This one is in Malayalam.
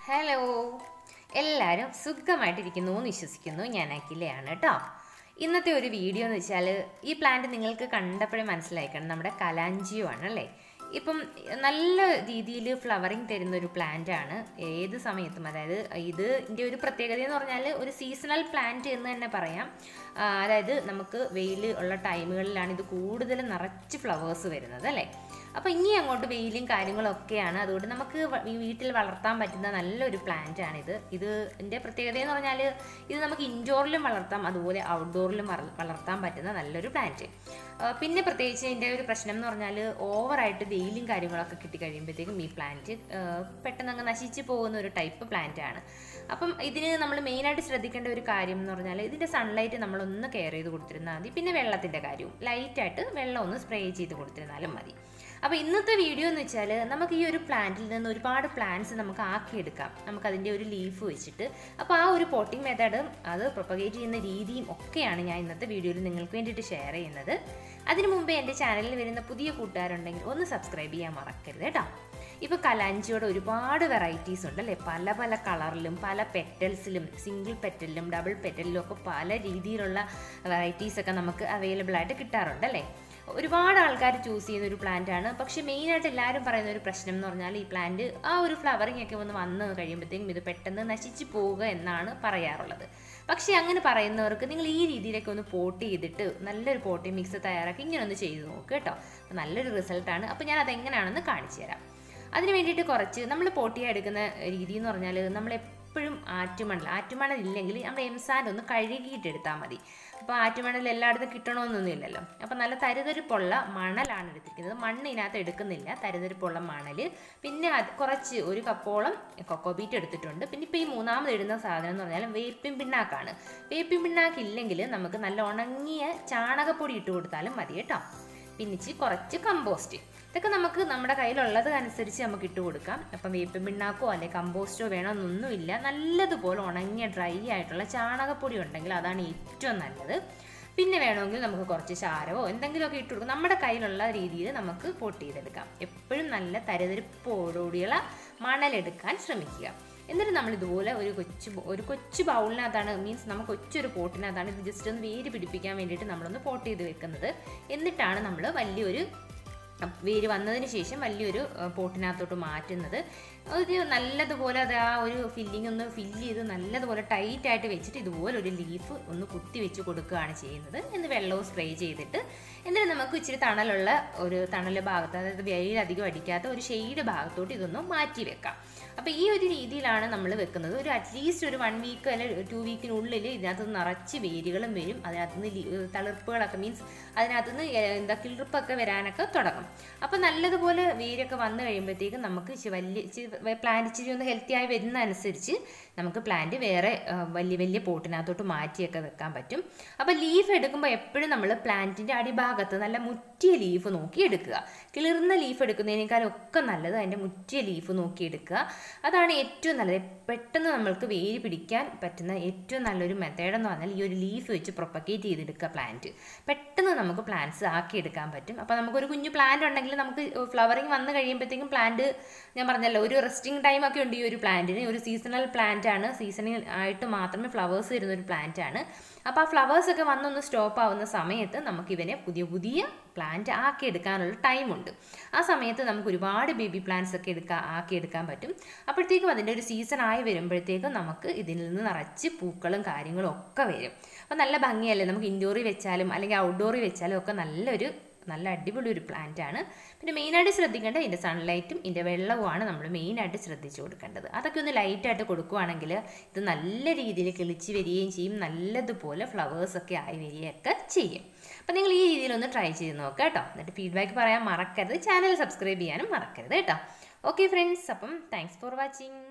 ഹലോ എല്ലാവരും സുഖമായിട്ടിരിക്കുന്നു എന്ന് വിശ്വസിക്കുന്നു ഞാൻ അഖിലയാണ് കേട്ടോ ഇന്നത്തെ ഒരു വീഡിയോ എന്ന് വെച്ചാൽ ഈ പ്ലാന്റ് നിങ്ങൾക്ക് കണ്ടപ്പോഴേ മനസ്സിലായിക്കണം നമ്മുടെ കലാഞ്ചിയോ ആണ് അല്ലേ ഇപ്പം നല്ല രീതിയിൽ ഫ്ലവറിങ് തരുന്ന ഒരു പ്ലാന്റ് ആണ് ഏത് സമയത്തും അതായത് ഇത് ഇതിൻ്റെ ഒരു പ്രത്യേകത എന്ന് പറഞ്ഞാൽ ഒരു സീസണൽ പ്ലാന്റ് എന്ന് തന്നെ പറയാം ആ, അതായത് നമുക്ക് വെയിൽ ഉള്ള ടൈമുകളിലാണ് ഇത് കൂടുതൽ നിറച്ച് ഫ്ലവേഴ്സ് വരുന്നത് അല്ലേ അപ്പോൾ ഇനി അങ്ങോട്ട് വെയിലും കാര്യങ്ങളും ഒക്കെയാണ് അതുകൊണ്ട് നമുക്ക് വ- ഈ വീട്ടിൽ വളർത്താൻ പറ്റുന്ന നല്ലൊരു പ്ലാന്റ് ആണിത് ഇത് ഇതിൻ്റെ പ്രത്യേകത എന്ന് പറഞ്ഞാൽ ഇത് നമുക്ക് ഇൻഡോറിലും വളർത്താം അതുപോലെ ഔട്ട്ഡോറിലും വളർത്താൻ പറ്റുന്ന നല്ലൊരു പ്ലാന്റ് പിന്നെ പ്രത്യേകിച്ച് ഇതിൻ്റെ ഒരു പ്രശ്നം എന്ന് പറഞ്ഞാൽ ഓവറായിട്ട് വെയിലും കാര്യങ്ങളൊക്കെ കിട്ടിക്കഴിയുമ്പോഴത്തേക്കും ഈ പ്ലാന്റ് പെട്ടെന്ന് അങ്ങ് നശിച്ചു പോകുന്ന ഒരു ടൈപ്പ് പ്ലാന്റ് ആണ് അപ്പം ഇതിന് നമ്മൾ മെയിനായിട്ട് ശ്രദ്ധിക്കേണ്ട ഒരു കാര്യം എന്ന് പറഞ്ഞാൽ ഇതിൻ്റെ സൺലൈറ്റ് നമ്മളൊന്ന് കെയർ ചെയ്ത് കൊടുത്തിരുന്നാൽ മതി പിന്നെ വെള്ളത്തിൻ്റെ കാര്യവും ലൈറ്റായിട്ട് വെള്ളം ഒന്ന് സ്പ്രേ ചെയ്ത് കൊടുത്തിരുന്നാലും മതി അപ്പോൾ ഇന്നത്തെ വീഡിയോ എന്ന് വെച്ചാൽ നമുക്ക് ഈ ഒരു പ്ലാന്റിൽ നിന്ന് ഒരുപാട് പ്ലാന്റ്സ് നമുക്ക് ആക്കിയെടുക്കാം നമുക്ക് അതിൻ്റെ ഒരു ലീഫ് വെച്ചിട്ട് അപ്പോൾ ആ ഒരു പോട്ടിംഗ് മെത്തേഡും അത് പ്രൊപ്പഗേറ്റ് ചെയ്യുന്ന രീതിയും ഒക്കെയാണ് ഞാൻ ഇന്നത്തെ വീഡിയോയിൽ നിങ്ങൾക്ക് വേണ്ടിയിട്ട് ഷെയർ ചെയ്യുന്നത് അതിനു മുമ്പേ എൻ്റെ ചാനലിൽ വരുന്ന പുതിയ കൂട്ടുകാരുണ്ടെങ്കിൽ ഒന്ന് സബ്സ്ക്രൈബ് ചെയ്യാൻ മറക്കരുത് കേട്ടോ ഇപ്പോൾ കലാഞ്ചിയുടെ ഒരുപാട് വെറൈറ്റീസ് ഉണ്ട് അല്ലേ പല പല കളറിലും പല പെറ്റൽസിലും സിംഗിൾ പെറ്റലിലും ഡബിൾ പെറ്റലിലും ഒക്കെ പല രീതിയിലുള്ള വെറൈറ്റീസ് ഒക്കെ നമുക്ക് അവൈലബിൾ ആയിട്ട് കിട്ടാറുണ്ട് അല്ലേ ഒരുപാട് ആൾക്കാർ ചൂസ് ചെയ്യുന്ന ഒരു പ്ലാന്റ് ആണ് പക്ഷേ മെയിനായിട്ട് എല്ലാവരും പറയുന്ന ഒരു പ്രശ്നം എന്ന് പറഞ്ഞാൽ ഈ പ്ലാന്റ് ആ ഒരു ഫ്ലവറിങ് ഒക്കെ ഒന്ന് വന്ന് കഴിയുമ്പോഴത്തേക്കും ഇത് പെട്ടെന്ന് നശിച്ചു പോവുക എന്നാണ് പറയാറുള്ളത് പക്ഷേ അങ്ങനെ പറയുന്നവർക്ക് നിങ്ങൾ ഈ രീതിയിലൊക്കെ ഒന്ന് പോട്ട് ചെയ്തിട്ട് നല്ലൊരു പോട്ടിംഗ് മിക്സ് തയ്യാറാക്കി ഇങ്ങനെ ഒന്ന് ചെയ്ത് നോക്കുക കേട്ടോ അപ്പോൾ നല്ലൊരു റിസൾട്ടാണ് അപ്പോൾ ഞാൻ അതെങ്ങനെയാണെന്ന് കാണിച്ചു തരാം അതിന് വേണ്ടിയിട്ട് കുറച്ച് നമ്മൾ പോട്ടിയ എടുക്കുന്ന രീതി എന്ന് പറഞ്ഞാൽ നമ്മൾ എപ്പോഴും ആറ്റുമണൽ ആറ്റുമണൽ ഇല്ലെങ്കിൽ നമ്മൾ എംസാൻഡ് ഒന്ന് കഴുകിയിട്ട് എടുത്താൽ മതി അപ്പോൾ ആറ്റുമണൽ എല്ലായിടത്തും കിട്ടണമെന്നൊന്നും ഇല്ലല്ലോ അപ്പോൾ നല്ല തരിതരിപ്പുള്ള മണലാണ് എടുത്തിരിക്കുന്നത് മണ്ണ് ഇതിനകത്ത് എടുക്കുന്നില്ല തരിതരിപ്പുള്ള മണൽ പിന്നെ അത് കുറച്ച് ഒരു കപ്പോളം കൊക്കോ ബീറ്റ് എടുത്തിട്ടുണ്ട് പിന്നെ ഇപ്പോൾ ഈ മൂന്നാമത് ഇടുന്ന സാധനം എന്ന് പറഞ്ഞാൽ വേപ്പിൻ പിണ്ണാക്കാണ് വേപ്പിൻ പിണ്ണാക്ക് ഇല്ലെങ്കിൽ നമുക്ക് നല്ല ഉണങ്ങിയ ചാണകപ്പൊടി ഇട്ട് കൊടുത്താലും മതി കേട്ടോ പിന്നിച്ച് കുറച്ച് കമ്പോസ്റ്റ് ഇതൊക്കെ നമുക്ക് നമ്മുടെ കയ്യിലുള്ളത് അനുസരിച്ച് നമുക്ക് ഇട്ട് കൊടുക്കാം അപ്പം വേപ്പിൻ പിണ്ണാക്കോ അല്ലെങ്കിൽ കമ്പോസ്റ്റോ വേണമെന്നൊന്നുമില്ല നല്ലതുപോലെ ഉണങ്ങിയ ഡ്രൈ ആയിട്ടുള്ള ചാണകപ്പൊടി ഉണ്ടെങ്കിൽ അതാണ് ഏറ്റവും നല്ലത് പിന്നെ വേണമെങ്കിൽ നമുക്ക് കുറച്ച് ചാരമോ എന്തെങ്കിലുമൊക്കെ ഇട്ട് കൊടുക്കാം നമ്മുടെ കയ്യിലുള്ള രീതിയിൽ നമുക്ക് പൊട്ട് ചെയ്തെടുക്കാം എപ്പോഴും നല്ല തരിതരിപ്പോടുകൂടിയുള്ള മണലെടുക്കാൻ ശ്രമിക്കുക എന്നിട്ട് നമ്മൾ ഇതുപോലെ ഒരു കൊച്ചു ബോ- ഒരു കൊച്ചു ബൗളിനകത്താണ് മീൻസ് നമുക്ക് കൊച്ചൊരു പോട്ടിനകത്താണ് ഇത് ജസ്റ്റ് ഒന്ന് വേര് പിടിപ്പിക്കാൻ വേണ്ടിയിട്ട് നമ്മളൊന്ന് പോട്ട് ചെയ്ത് വെക്കുന്നത് എന്നിട്ടാണ് നമ്മൾ വലിയൊരു അഹ് വേര് വന്നതിന് ശേഷം വലിയൊരു അഹ് പോട്ടിനകത്തോട്ട് മാറ്റുന്നത് ഒരു നല്ലതുപോലെ അത് ആ ഒരു ഫില്ലിംഗ് ഒന്ന് ഫില്ല് ചെയ്ത് നല്ലതുപോലെ ടൈറ്റ് ആയിട്ട് വെച്ചിട്ട് ഇതുപോലെ ഒരു ലീഫ് ഒന്ന് കുത്തി വെച്ച് കൊടുക്കുകയാണ് ചെയ്യുന്നത് എന്ന് വെള്ളവും സ്പ്രേ ചെയ്തിട്ട് എന്നിട്ട് നമുക്ക് ഇച്ചിരി തണലുള്ള ഒരു തണൽ ഭാഗത്ത് അതായത് വെയിൽ അധികം അടിക്കാത്ത ഒരു ഷെയ്ഡ് ഭാഗത്തോട്ട് ഇതൊന്ന് മാറ്റി വെക്കാം അപ്പോൾ ഈ ഒരു രീതിയിലാണ് നമ്മൾ വെക്കുന്നത് ഒരു അറ്റ്ലീസ്റ്റ് ഒരു വൺ വീക്ക് അല്ലെങ്കിൽ ടു വീക്കിനുള്ളിൽ ഇതിനകത്ത് നിറച്ച് വേരുകളും വരും അതിനകത്ത് നിന്ന് ലി- തളിർപ്പുകളൊക്കെ മീൻസ് അതിനകത്ത് നിന്ന് എന്താ കിളിർപ്പൊക്കെ വരാനൊക്കെ തുടങ്ങും അപ്പോൾ നല്ലതുപോലെ വേരൊക്കെ വന്നു കഴിയുമ്പോഴത്തേക്കും നമുക്ക് ഇച്ചിരി വലിയ ഇച്ചിരി പ്ലാന്റ് ഇച്ചിരി ഒന്ന് ഹെൽത്തി ആയി വരുന്ന അനുസരിച്ച് നമുക്ക് പ്ലാന്റ് വേറെ ആ, വലിയ വലിയ പോട്ടിനകത്തോട്ട് മാറ്റിയൊക്കെ വെക്കാൻ പറ്റും അപ്പോൾ ലീഫ് എടുക്കുമ്പോൾ എപ്പോഴും നമ്മൾ പ്ലാന്റിൻ്റെ അടിഭാഗത്ത് നല്ല മുറ്റിയ ലീഫ് നോക്കി എടുക്കുക കിളിർന്ന ലീഫ് എടുക്കുന്നതിനേക്കാളും ഒക്കെ നല്ലത് അതിൻ്റെ മുറ്റിയ ലീഫ് നോക്കി എടുക്കുക അതാണ് ഏറ്റവും നല്ലത് പെട്ടെന്ന് നമ്മൾക്ക് വേര് പിടിക്കാൻ പറ്റുന്ന ഏറ്റവും നല്ലൊരു മെത്തേഡ് എന്ന് പറഞ്ഞാൽ ഈ ഒരു ലീഫ് വെച്ച് പ്രൊപ്പഗേറ്റ് ചെയ്തെടുക്കുക പ്ലാന്റ് പെട്ടെന്ന് നമുക്ക് പ്ലാന്റ്സ് ആക്കിയെടുക്കാൻ പറ്റും അപ്പോൾ നമുക്കൊരു കുഞ്ഞു പ്ലാന്റ് ഉണ്ടെങ്കിൽ നമുക്ക് ഫ്ലവറിങ് വന്നു കഴിയുമ്പോഴത്തേക്കും പ്ലാന്റ് ഞാൻ പറഞ്ഞല്ലോ ഒരു റെസ്റ്റിംഗ് ടൈം ഒക്കെ ഉണ്ട് ഈ ഒരു പ്ലാന്റിന് ഒരു സീസണൽ പ്ലാന്റ് ആണ് സീസണിൽ ആയിട്ട് മാത്രമേ ഫ്ലവേഴ്സ് വരുന്ന ഒരു പ്ലാന്റ് ആണ് അപ്പോൾ ആ ഫ്ലവേഴ്സ് ഒക്കെ വന്നൊന്ന് സ്റ്റോപ്പ് ആവുന്ന സമയത്ത് നമുക്ക് ഇവനെ പുതിയ പുതിയ പ്ലാന്റ് ആക്കിയെടുക്കാനുള്ള ടൈമുണ്ട് ആ സമയത്ത് നമുക്ക് ഒരുപാട് ബേബി പ്ലാന്റ്സ് ഒക്കെ എടുക്കാൻ ആക്കിയെടുക്കാൻ പറ്റും അപ്പോഴത്തേക്കും അതിൻ്റെ ഒരു സീസൺ ആയി വരുമ്പോഴത്തേക്കും നമുക്ക് ഇതിൽ നിന്ന് നിറച്ച് പൂക്കളും കാര്യങ്ങളും ഒക്കെ വരും അപ്പോൾ നല്ല ഭംഗിയല്ലേ നമുക്ക് ഇൻഡോറിൽ വെച്ചാലും അല്ലെങ്കിൽ ഔട്ട്ഡോറിൽ വെച്ചാലും ഒക്കെ നല്ലൊരു നല്ല അടിപൊളി ഒരു പ്ലാന്റ് ആണ് പിന്നെ മെയിനായിട്ട് ശ്രദ്ധിക്കേണ്ടത് ഇതിൻ്റെ സൺലൈറ്റും ഇതിൻ്റെ വെള്ളവുമാണ് നമ്മൾ മെയിനായിട്ട് ശ്രദ്ധിച്ചു കൊടുക്കേണ്ടത് അതൊക്കെ ഒന്ന് ലൈറ്റായിട്ട് കൊടുക്കുവാണെങ്കിൽ ഇത് നല്ല രീതിയിൽ കിളിച്ച് വരികയും ചെയ്യും നല്ലതുപോലെ ഫ്ലവേഴ്സൊക്കെ ആയി വരികയൊക്കെ ചെയ്യും അപ്പം നിങ്ങൾ ഈ രീതിയിലൊന്ന് ട്രൈ ചെയ്ത് നോക്കുക കേട്ടോ എന്നിട്ട് ഫീഡ്ബാക്ക് പറയാൻ മറക്കരുത് ചാനൽ സബ്സ്ക്രൈബ് ചെയ്യാനും മറക്കരുത് കേട്ടോ ഓക്കെ ഫ്രണ്ട്സ് അപ്പം താങ്ക്സ് ഫോർ വാച്ചിങ്